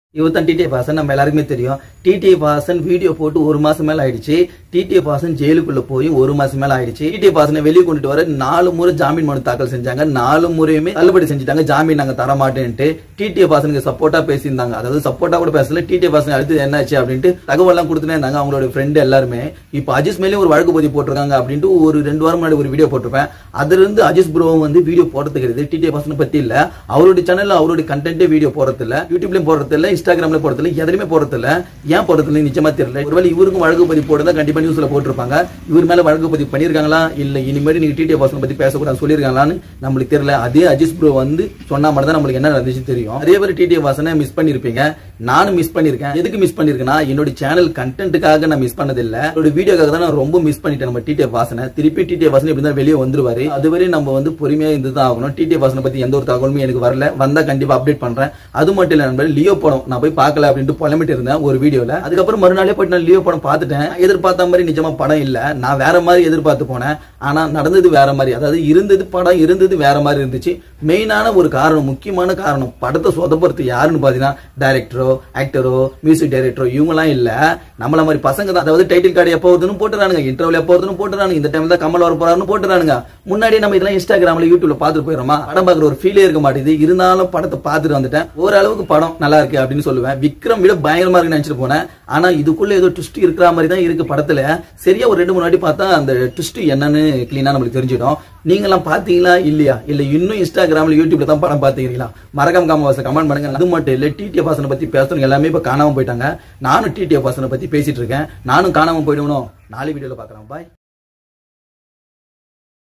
இவர் தான் டிடிஎஃப் வாசன் நம்ம எல்லாருக்குமே தெரியும் டிடிஎஃப் வாசன் வீடியோ போட்டு ஒரு மாசம் மேல ஆயிடுச்சு டிடிஎஃப் வாசன் ஜெயிலுக்குள்ள போய் ஒரு மாசம் மேல ஆயிடுச்சு டிடிஎஃப் வாசனை வெளியே கொண்டுட்டு வர நாலு முறை ஜாமீன் மனு தாக்கல் செஞ்சாங்க நாலு முறையுமே தள்ளுபடி செஞ்சுட்டாங்க ஜாமீன் நாங்க தர மாட்டேன்ட்டு டிடிஎஃப் வாசனுக்கு சப்போர்ட்டா பேசியிருந்தாங்க அதாவது சப்போர்ட்டா கூட பேசல டிடிஎஃப் வாசன் அடுத்து என்னாச்சு அப்படின்ட்டு தகவல் எல்லாம் கொடுத்துட்டே இருந்தாங்க அவங்களோட ஃப்ரெண்டு எல்லாருமே இப்போ அஜிஸ் மேலேயும் ஒரு வழக்கு பதிவு போட்டிருக்காங்க அப்படின்ட்டு ஒரு ரெண்டு வாரம் முன்னாடி ஒரு வீடியோ போட்டிருப்பேன் அதுல இருந்து அஜிஸ் ப்ரோ வந்து வீடியோ போடுறது கிடையாது டிடிஎஃப் வாசனை பத்தி இல்ல அவருடைய சேனல்ல அவருடைய கண்டென்ட்டே வீடியோ போடுறது இல்ல யூடியூப்லயும் போடுறது இல்ல இன்ஸ்டாகிராம்ல போடுறது இல்ல எதுலயுமே போடுறது இல்ல ஏன் போடுறது இல்ல நிச்சயமா தெரியல ஒருவேளை இவருக்கும் வழக்கு பதிவு போடுறதா கண்டிப்பா நியூஸ்ல போட்டிருப்பாங்க இவர் மேல வழக்கு பதிவு பண்ணிருக்காங்களா இல்ல இனிமேல் நீங்க டிடிஎஃப் வாசனை பத்தி பேசக்கூடாது சொல்லிருக்காங்களான்னு நம்மளுக்கு தெரியல அதே அஜிஸ் ப்ரோ வந்து சொன்னா மட்டும் தான் நம்மளுக்கு என்ன நடந்துச்சு தெரியும் நிறைய பேர் டிடிஎஃப் வாசனை மிஸ் பண்ணிருப்பீங்க நானும் மிஸ் பண்ணிருக்கேன் எதுக்கு மிஸ் பண்ணிருக்கேன்னா என்னோட சேனல் கண்டென்ட்டுக்காக நான் மிஸ் பண்ணது இல்ல என்னோட வீடியோக்காக தான் நான் ரொம்ப மிஸ் பண்ணிட்டேன் நம்ம டிடிஎஃப் வாசனை திருப்பி டிடிஎஃப் வாசனை இப்படி தான் வெளியே வந்துருவாரு அதுவரை நம்ம வந்து பொறுமையா இருந்து தான் ஆகணும் டிடிஎஃப் வாசனை பத்தி எந்த ஒரு தகவலுமே எனக்கு வரல வந்தா கண்டிப்பா அப்டேட் பண்றேன் அது மட்டும் இல்ல நண்பர் லியோ படம் நான் போய் பார்க்கல அப்படின்ட்டு புலம்பிட்டு இருந்தேன் ஒரு வீடியோல அதுக்கப்புறம் மறுநாளே போயிட்டு நான் லியோ படம் பார்த்துட்டேன் எதிர்பார்த்த மாதிரி நிஜமா படம் இல்ல நான் வேற மாதிரி எதிர்பார்த்து போனேன் ஆனா நடந்தது வேற மாதிரி அதாவது இருந்தது படம் இருந்தது வேற மாதிரி இருந்துச்சு மெயினான ஒரு காரணம் முக்கியமான காரணம் படத்தை சொதப்படுறது யாருன்னு பாத்தீங்கன்னா டைரக்டரோ ஆக்டரோ மியூசிக் டைரக்டரோ இவங்கலாம் இல்ல நம்மள மாதிரி பசங்க தான் அதாவது டைட்டில் கார்டு எப்போ வருதுன்னு போட்டுறானுங்க இன்டர்வியூ எப்போ வருதுன்னு போட்டுறானுங்க இந்த டைம்ல தான் கமல் வர போறாருன்னு போட்டுறானுங்க முன்னாடியே நம்ம இதெல்லாம் இன்ஸ்டாகிராம்ல யூடியூப்ல பார்த்துட்டு போயிடுறோமா படம் பார்க்குற ஒரு ஃபீலே இருக்க மாட்டேது இருந்தாலும் படத்தை பார்த்துட்டு வந்துட்டேன் ஓரளவுக்கு படம் நல்லா இருக்கு அப்படின்னு சொல்லுவேன் விக்ரம் விட பயங்கரமா இருக்குன்னு நினைச்சிட்டு போனேன் ஆனா இதுக்குள்ள ஏதோ ட்விஸ்ட் இருக்கிற மாதிரி தான் இருக்கு படத்துல சரியா ஒரு ரெண்டு மூணு வாட்டி பார்த்தா அந்த ட்விஸ்ட் என்னன்னு கிளீனா நம்மளுக்கு தெரிஞ்சிடும் நீங்களாம் பாத்தீங்களா இல்லையா இல்ல இன்னும் இன்ஸ்டாகிராம்ல யூடியூப்ல தான் படம் பாத்தீங்களா மறக்காம காமவாச கமெண்ட் பண்ணுங்க அது மட்டும் இல்ல டிடிஎஃப் வாசனை பத்தி பேசுறவங்க எல்லாமே இப்ப காணாம போயிட்டாங்க நானும் டிடிஎஃப் வாசனை பத்தி பேசிட்டு இருக்கேன் நானும் காணாம போயிடுவனும் நாளை வீடியோல பாக்குறேன் பாய்